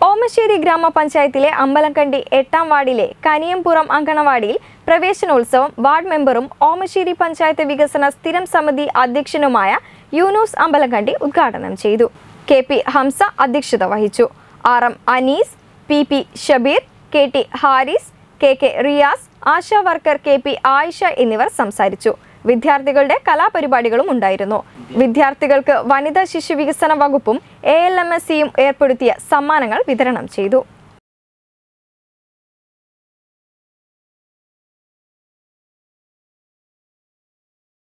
ഓമശ്ശേരി ഗ്രാമപഞ്ചായത്തിലെ അമ്പലക്കണ്ടി എട്ടാം വാർഡിലെ കനിയംപുറം അങ്കണവാടിയിൽ പ്രവേശനോത്സവം വാർഡ് മെമ്പറും ഓമശ്ശേരി പഞ്ചായത്ത് വികസന സ്ഥിരം സമിതി അധ്യക്ഷനുമായ യൂനൂസ് അമ്പലക്കണ്ടി ഉദ്ഘാടനം ചെയ്തു കെ പി ഹംസ അധ്യക്ഷത വഹിച്ചു R M Anees P P Shabeer K T Haris K K Riyas ASHA worker K P Ayisha എന്നിവർ സംസാരിച്ചു വിദ്യാർത്ഥികളുടെ കലാപരിപാടികളും ഉണ്ടായിരുന്നു വിദ്യാർത്ഥികൾക്ക് വനിതാ ശിശു വികസന വകുപ്പും എ എൽ എം എസ് സിയും ഏർപ്പെടുത്തിയ സമ്മാനങ്ങൾ വിതരണം ചെയ്തു